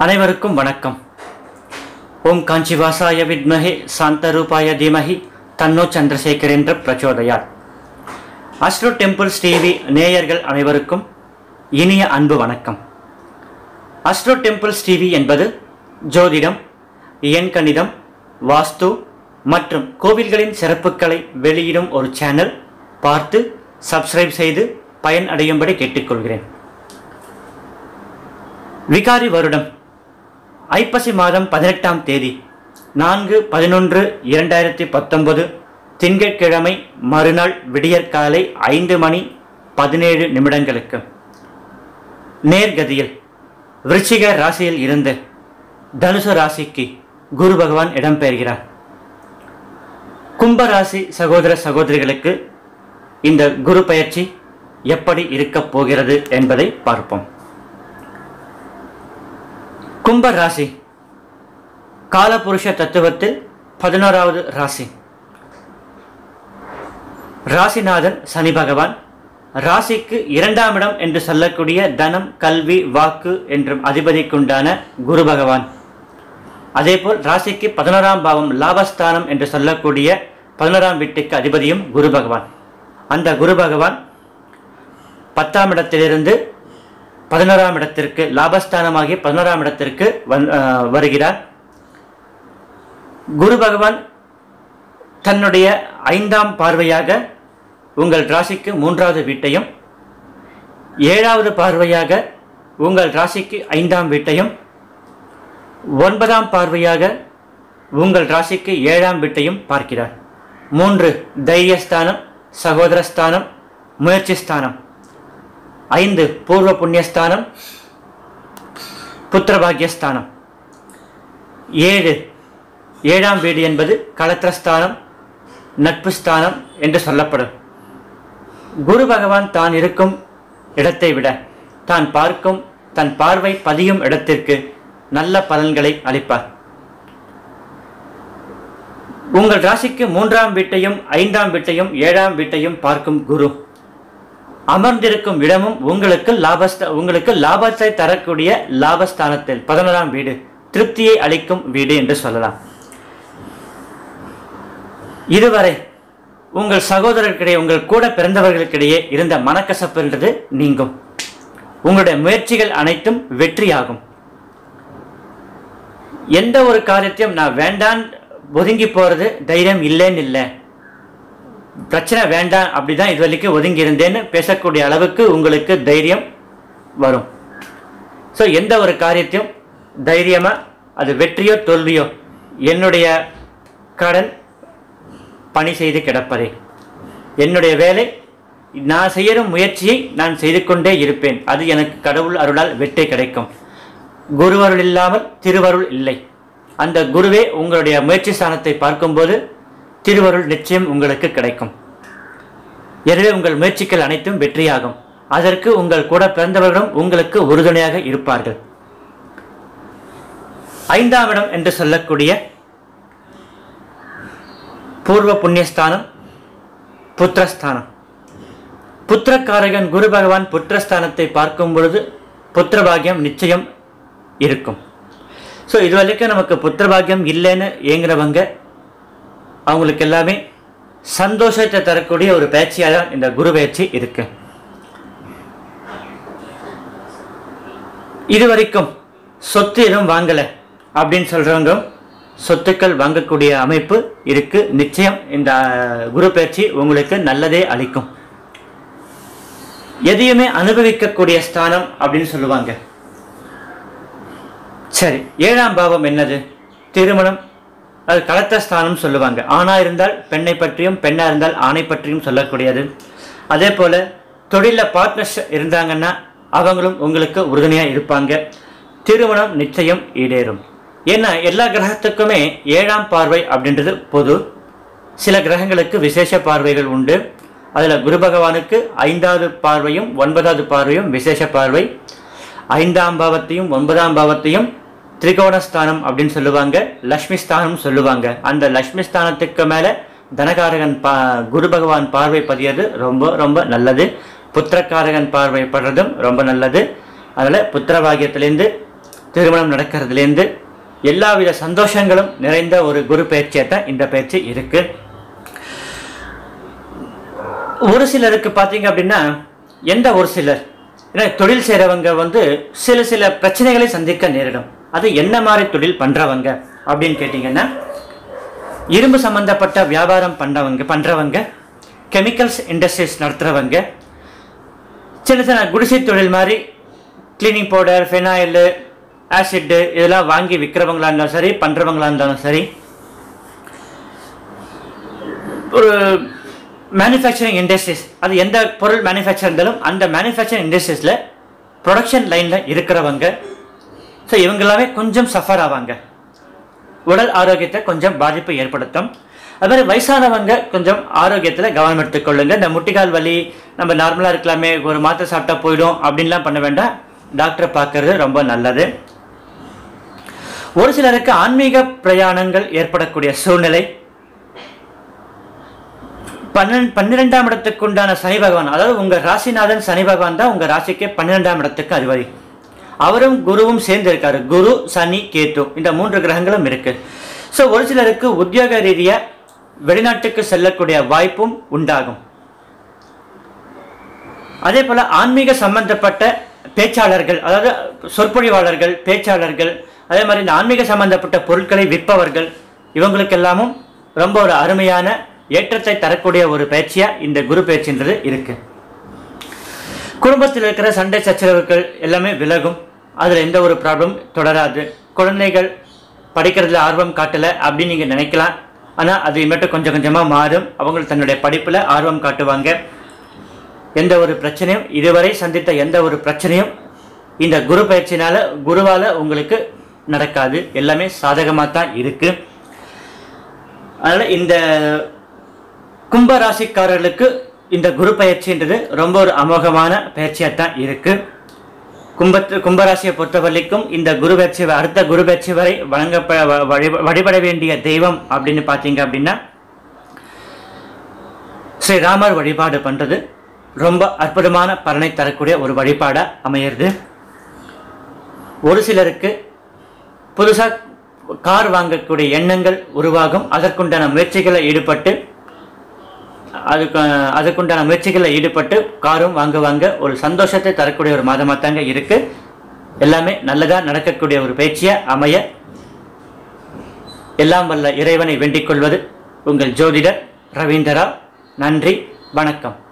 அனைவருக்கும் வணக்கம் ஓம் காஞ்சிவாசாய வித்மஹே சாந்தரூபாய தீமஹி தன்னோ சந்திரசேகர் என்ற பிரச்சோதயார் அஸ்ட்ரோ டெம்பிள்ஸ் டிவி நேயர்கள் அனைவருக்கும் இனிய அன்பு வணக்கம் அஸ்ட்ரோ டெம்பிள்ஸ் டிவி என்பது ஜோதிடம் எண்கணிதம் வாஸ்து மற்றும் கோவில்களின் சிறப்புகளை வெளியிடும் ஒரு சேனல் பார்த்து சப்ஸ்கிரைப் செய்து பயன் அடையும்படி கேட்டுக்கொள்கிறேன் விகாரி வருடம் ஐப்பசி மாதம் பதினெட்டாம் தேதி நான்கு பதினொன்று இரண்டாயிரத்தி பத்தொன்பது திங்கட்கிழமை மறுநாள் விடியற்காலை ஐந்து மணி பதினேழு நிமிடங்களுக்கு நேர்கதியில் விருச்சிக ராசியில் இருந்து தனுசு ராசிக்கு குரு பகவான் இடம்பெறுகிறார் கும்ப ராசி சகோதர சகோதரிகளுக்கு இந்த குரு பயிற்சி எப்படி இருக்கப் போகிறது என்பதை பார்ப்போம் கும்ப ராசி காலபுருஷ தத்துவத்தில் பதினோராவது ராசி ராசிநாதன் சனி பகவான் ராசிக்கு இரண்டாம் இடம் என்று சொல்லக்கூடிய தனம் கல்வி வாக்கு என்றும் அதிபதிக்குண்டான குரு பகவான் அதேபோல் ராசிக்கு பதினோராம் பாவம் லாபஸ்தானம் என்று சொல்லக்கூடிய பதினோராம் வீட்டுக்கு அதிபதியும் குரு பகவான் அந்த குரு பகவான் பத்தாம் இடத்திலிருந்து பதினோராம் இடத்திற்கு லாபஸ்தானமாகி பதினோராம் இடத்திற்கு வந் அஹ் வருகிறார் குரு பகவான் தன்னுடைய ஐந்தாம் பார்வையாக உங்கள் ராசிக்கு மூன்றாவது வீட்டையும் ஏழாவது பார்வையாக உங்கள் ராசிக்கு ஐந்தாம் வீட்டையும் ஒன்பதாம் பார்வையாக உங்கள் ராசிக்கு ஏழாம் வீட்டையும் பார்க்கிறார் மூன்று தைரியஸ்தானம் சகோதரஸ்தானம் முயற்சி ஸ்தானம் ஐந்து பூர்வ புண்ணியஸ்தானம் புத்திரபாகியஸ்தானம் ஏழு ஏழாம் வீடு என்பது களத்திரஸ்தானம் நட்பு ஸ்தானம் என்று சொல்லப்படும் குரு பகவான் தான் இருக்கும் இடத்தை விட தான் பார்க்கும் தன் பார்வை பதியும் இடத்திற்கு நல்ல பலன்களை அளிப்பார் உங்கள் ராசிக்கு மூன்றாம் வீட்டையும் ஐந்தாம் வீட்டையும் ஏழாம் வீட்டையும் பார்க்கும் குரு அமர்ந்திருக்கும் இடமும் உங்களுக்கு லாபஸ்த உங்களுக்கு லாபத்தை தரக்கூடிய லாபஸ்தானத்தில் பதினோராம் வீடு திருப்தியை அளிக்கும் வீடு என்று சொல்லலாம் இதுவரை உங்கள் சகோதரர்களிடையே உங்கள் கூட பிறந்தவர்களுக்கிடையே இருந்த மனக்கசப்புன்றது நீங்கும் உங்களுடைய முயற்சிகள் அனைத்தும் வெற்றியாகும் எந்த ஒரு காரியத்தையும் நான் வேண்டான் ஒதுங்கி போறது தைரியம் இல்லைன்னு இல்லை பிரச்சனை வேண்டாம் அப்படிதான் இது வரைக்கும் ஒதுங்கி இருந்தேன்னு பேசக்கூடிய அளவுக்கு உங்களுக்கு தைரியம் வரும் ஸோ எந்த ஒரு காரியத்தையும் தைரியமாக அது வெற்றியோ தோல்வியோ என்னுடைய கடன் பணி செய்து கிடப்பதே என்னுடைய வேலை நான் செய்கிற முயற்சியை நான் செய்து கொண்டே இருப்பேன் அது எனக்கு கடவுள் அருளால் வெற்றி கிடைக்கும் குருவருள் இல்லாமல் திருவருள் இல்லை அந்த குருவே உங்களுடைய முயற்சி ஸ்தானத்தை பார்க்கும்போது திருவருள் நிச்சயம் உங்களுக்கு கிடைக்கும் எனவே உங்கள் முயற்சிகள் அனைத்தும் வெற்றியாகும் அதற்கு உங்கள் கூட பிறந்தவர்களும் உங்களுக்கு உறுதுணையாக இருப்பார்கள் ஐந்தாம் இடம் என்று சொல்லக்கூடிய பூர்வ புண்ணியஸ்தானம் புத்திரஸ்தானம் புத்திரக்காரகன் குரு பகவான் புத்திரஸ்தானத்தை பார்க்கும் பொழுது புத்திரபாகியம் நிச்சயம் இருக்கும் ஸோ இது வரைக்கும் நமக்கு புத்திரபாகியம் இல்லைன்னு ஏங்குறவங்க அவங்களுக்கு எல்லாமே சந்தோஷத்தை தரக்கூடிய ஒரு பயிற்சியாக தான் இந்த குரு பயிற்சி இருக்கு இதுவரைக்கும் சொத்து எதுவும் வாங்கலை அப்படின்னு சொல்றவங்க சொத்துக்கள் வாங்கக்கூடிய அமைப்பு இருக்கு நிச்சயம் இந்த குரு பயிற்சி உங்களுக்கு நல்லதே அளிக்கும் எதையுமே அனுபவிக்கக்கூடிய ஸ்தானம் அப்படின்னு சொல்லுவாங்க சரி ஏழாம் பாவம் என்னது திருமணம் அது கலத்தஸ்தானம் சொல்லுவாங்க ஆணா இருந்தால் பெண்ணை பற்றியும் பெண்ணா இருந்தால் ஆணை பற்றியும் சொல்லக்கூடியது அதே போல தொழிலில் பார்ட்னர்ஸ் இருந்தாங்கன்னா அவங்களும் உங்களுக்கு உறுதுணையாக இருப்பாங்க திருமணம் நிச்சயம் ஈடேறும் ஏன்னா எல்லா கிரகத்துக்குமே ஏழாம் பார்வை அப்படின்றது பொது சில கிரகங்களுக்கு விசேஷ பார்வைகள் உண்டு அதில் குரு பகவானுக்கு ஐந்தாவது பார்வையும் ஒன்பதாவது பார்வையும் விசேஷ பார்வை ஐந்தாம் பாவத்தையும் ஒன்பதாம் பாவத்தையும் திரிகோணஸ்தானம் அப்படின்னு சொல்லுவாங்க லக்ஷ்மி ஸ்தானம் சொல்லுவாங்க அந்த லக்ஷ்மி ஸ்தானத்துக்கு மேலே தனகாரகன் பா குரு பகவான் பார்வை பதியது ரொம்ப ரொம்ப நல்லது புத்திரக்காரகன் பார்வை படுறதும் ரொம்ப நல்லது அதில் புத்திர பாகியத்திலேருந்து திருமணம் நடக்கிறதுலேருந்து எல்லாவித சந்தோஷங்களும் நிறைந்த ஒரு குரு பயிற்சியாக தான் இந்த பயிற்சி இருக்கு ஒரு சிலருக்கு பார்த்தீங்க அப்படின்னா எந்த ஒரு சிலர் ஏன்னா தொழில் செய்கிறவங்க வந்து சில சில பிரச்சனைகளை சந்திக்க நேரிடும் அது என்ன மாதிரி தொழில் பண்ணுறவங்க அப்படின்னு கேட்டிங்கன்னா இரும்பு சம்பந்தப்பட்ட வியாபாரம் பண்ணவங்க பண்ணுறவங்க கெமிக்கல்ஸ் இண்டஸ்ட்ரீஸ் நடத்துகிறவங்க சின்ன சின்ன குடிசை தொழில் மாதிரி க்ளீனிங் பவுடர் ஃபெனாயிலு ஆசிட்டு இதெல்லாம் வாங்கி விற்கிறவங்களா இருந்தாலும் சரி பண்ணுறவங்களா இருந்தாலும் சரி ஒரு மேனுஃபேக்சரிங் இண்டஸ்ட்ரீஸ் அது எந்த பொருள் மேனுஃபேக்சர் இருந்தாலும் அந்த மேனுஃபேக்சரிங் இண்டஸ்ட்ரீஸில் ப்ரொடக்ஷன் லைனில் இருக்கிறவங்க ஸோ இவங்க எல்லாமே கொஞ்சம் சஃபர் ஆவாங்க உடல் ஆரோக்கியத்தை கொஞ்சம் பாதிப்பு ஏற்படுத்தும் அது மாதிரி வயசானவங்க கொஞ்சம் ஆரோக்கியத்தில் கவனம் எடுத்துக்கொள்ளுங்க இந்த முட்டிக்கால் வலி நம்ம நார்மலாக இருக்கலாமே ஒரு மாத்திரை சாப்பிட்டா போயிடும் அப்படின்லாம் பண்ண வேண்டாம் டாக்டரை பார்க்கறது ரொம்ப நல்லது ஒரு சிலருக்கு ஆன்மீக பிரயாணங்கள் ஏற்படக்கூடிய சூழ்நிலை பன்னெண்டு பன்னிரெண்டாம் இடத்துக்கு உண்டான சனி பகவான் அதாவது உங்க ராசிநாதன் சனி பகவான் தான் உங்க ராசிக்கு பன்னிரெண்டாம் இடத்துக்கு அதிபதி அவரும் குருவும் சேர்ந்து இருக்காரு குரு சனி கேத்து இந்த மூன்று கிரகங்களும் இருக்கு ஸோ ஒரு சிலருக்கு உத்தியோக ரீதியா வெளிநாட்டுக்கு செல்லக்கூடிய வாய்ப்பும் உண்டாகும் அதே போல ஆன்மீக சம்பந்தப்பட்ட பேச்சாளர்கள் அதாவது சொற்பொழிவாளர்கள் பேச்சாளர்கள் அதே மாதிரி இந்த ஆன்மீக சம்பந்தப்பட்ட பொருட்களை விற்பவர்கள் இவங்களுக்கெல்லாமும் ரொம்ப ஒரு அருமையான ஏற்றத்தை தரக்கூடிய ஒரு பயிற்சியா இந்த குரு பயிற்சின்றது இருக்கு குடும்பத்தில் இருக்கிற சண்டை சச்சரவுகள் எல்லாமே விலகும் அதில் எந்த ஒரு ப்ராப்ளம் தொடராது குழந்தைகள் படிக்கிறதுல ஆர்வம் காட்டலை அப்படின்னு நீங்கள் நினைக்கலாம் ஆனால் அது மட்டும் கொஞ்சம் கொஞ்சமாக மாறும் அவங்க தன்னுடைய படிப்பில் ஆர்வம் காட்டுவாங்க எந்த ஒரு பிரச்சனையும் இதுவரை சந்தித்த எந்த ஒரு பிரச்சனையும் இந்த குரு பயிற்சினால குருவால உங்களுக்கு நடக்காது எல்லாமே சாதகமாக தான் இருக்கு அதனால இந்த கும்ப ராசிக்காரர்களுக்கு இந்த குரு பயிற்சின்றது ரொம்ப ஒரு அமோகமான பயிற்சியாக தான் இருக்கு கும்பத்து கும்பராசியை பொறுத்த வரைக்கும் இந்த குரு பயிற்சி அடுத்த குரு பயிற்சி வரை வழங்கப்ப வ- வழி- வழிபட வேண்டிய தெய்வம் அப்படின்னு பார்த்தீங்க அப்படின்னா ஸ்ரீ ராமர் வழிபாடு பண்றது ரொம்ப அற்புதமான பலனை தரக்கூடிய ஒரு வழிபாடா அமையிறது ஒரு சிலருக்கு புதுசா கார் வாங்கக்கூடிய எண்ணங்கள் உருவாகும் அதற்குண்டான முயற்சிகளில் ஈடுபட்டு அதுக்கு அதுக்குண்டான முயற்சிகளில் ஈடுபட்டு காரும் வாங்குவாங்க ஒரு சந்தோஷத்தை தரக்கூடிய ஒரு மாதமாக தாங்க இருக்கு எல்லாமே நல்லதா நடக்கக்கூடிய ஒரு பயிற்சியா அமைய எல்லாம் வல்ல இறைவனை வேண்டிக் கொள்வது உங்கள் ஜோதிடர் ரவீந்திரா நன்றி வணக்கம்